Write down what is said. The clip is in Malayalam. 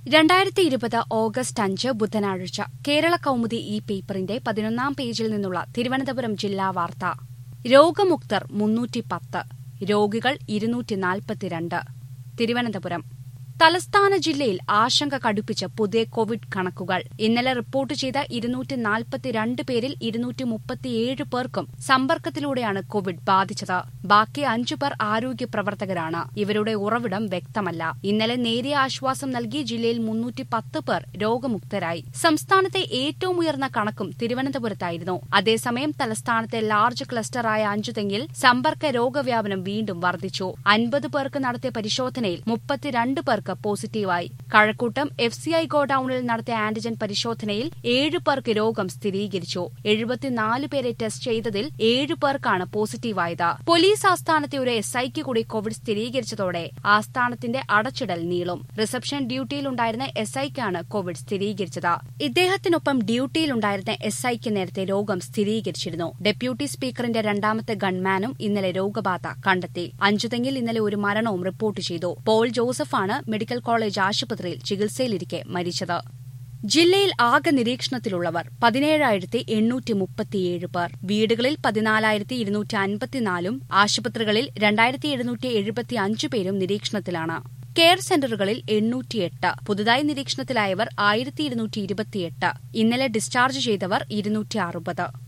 രണ്ടായിരത്തി ഇരുപത് ഓഗസ്റ്റ് അഞ്ച് ബുധനാഴ്ച കേരള കൗമുദി ഈ പേപ്പറിന്റെ പതിനൊന്നാം പേജിൽ നിന്നുള്ള തിരുവനന്തപുരം ജില്ലാ വാർത്ത രോഗമുക്തർ മുന്നൂറ്റി പത്ത് രോഗികൾ ഇരുന്നൂറ്റി നാൽപ്പത്തിരണ്ട് തിരുവനന്തപുരം തലസ്ഥാന ജില്ലയിൽ ആശങ്ക കടുപ്പിച്ച പുതിയ കോവിഡ് കണക്കുകൾ ഇന്നലെ റിപ്പോർട്ട് ചെയ്ത ഇരുന്നൂറ്റി നാൽപ്പത്തിരണ്ട് പേരിൽ ഇരുന്നൂറ്റി മുപ്പത്തിയേഴ് പേർക്കും സമ്പർക്കത്തിലൂടെയാണ് കോവിഡ് ബാധിച്ചത് ബാക്കി അഞ്ചു പേർ ആരോഗ്യ പ്രവർത്തകരാണ് ഇവരുടെ ഉറവിടം വ്യക്തമല്ല ഇന്നലെ നേരിയ ആശ്വാസം നൽകി ജില്ലയിൽ മുന്നൂറ്റി പത്ത് പേർ രോഗമുക്തരായി സംസ്ഥാനത്തെ ഏറ്റവും ഉയർന്ന കണക്കും തിരുവനന്തപുരത്തായിരുന്നു അതേസമയം തലസ്ഥാനത്തെ ലാർജ് ക്ലസ്റ്ററായ അഞ്ചുതെങ്ങിൽ സമ്പർക്ക രോഗവ്യാപനം വീണ്ടും വർദ്ധിച്ചു അൻപത് പേർക്ക് നടത്തിയ പരിശോധനയിൽ മുപ്പത്തിരണ്ട് പേർക്ക് പോസിറ്റീവായി കഴക്കൂട്ടം എഫ് സി ഐ ഗോഡൌണിൽ നടത്തിയ ആന്റിജൻ പരിശോധനയിൽ ഏഴ് പേർക്ക് രോഗം സ്ഥിരീകരിച്ചു എഴുപത്തിനാല് പേരെ ടെസ്റ്റ് ചെയ്തതിൽ ഏഴ് പേർക്കാണ് പോസിറ്റീവായത് പോലീസ് ആസ്ഥാനത്തെ ഒരു എസ് ഐക്ക് കൂടി കോവിഡ് സ്ഥിരീകരിച്ചതോടെ ആസ്ഥാനത്തിന്റെ അടച്ചിടൽ നീളും റിസപ്ഷൻ ഡ്യൂട്ടിയിലുണ്ടായിരുന്ന എസ് ഐക്കാണ് കോവിഡ് സ്ഥിരീകരിച്ചത് ഇദ്ദേഹത്തിനൊപ്പം ഡ്യൂട്ടിയിലുണ്ടായിരുന്ന എസ് ഐക്ക് നേരത്തെ രോഗം സ്ഥിരീകരിച്ചിരുന്നു ഡെപ്യൂട്ടി സ്പീക്കറിന്റെ രണ്ടാമത്തെ ഗൺമാനും ഇന്നലെ രോഗബാധ കണ്ടെത്തി അഞ്ചുതെങ്ങിൽ ഇന്നലെ ഒരു മരണവും റിപ്പോർട്ട് ചെയ്തു പോൾ ജോസഫാണ് മെഡിക്കൽ കോളേജ് ആശുപത്രിയിൽ ചികിത്സയിലിരിക്കെ മരിച്ചത് ജില്ലയിൽ ആകെ നിരീക്ഷണത്തിലുള്ളവർ പതിനേഴായിരത്തി എണ്ണൂറ്റി മുപ്പത്തിയേഴ് പേർ വീടുകളിൽ പതിനാലായിരത്തി ഇരുന്നൂറ്റി അൻപത്തിനാലും ആശുപത്രികളിൽ രണ്ടായിരത്തി എഴുന്നൂറ്റി എഴുപത്തി അഞ്ച് പേരും നിരീക്ഷണത്തിലാണ് കെയർ സെന്ററുകളിൽ എണ്ണൂറ്റിയെട്ട് പുതുതായി നിരീക്ഷണത്തിലായവർ ആയിരത്തി ഇരുന്നൂറ്റി ഇരുപത്തിയെട്ട് ഇന്നലെ ഡിസ്ചാർജ് ചെയ്തവർ ഇരുന്നൂറ്റി അറുപത്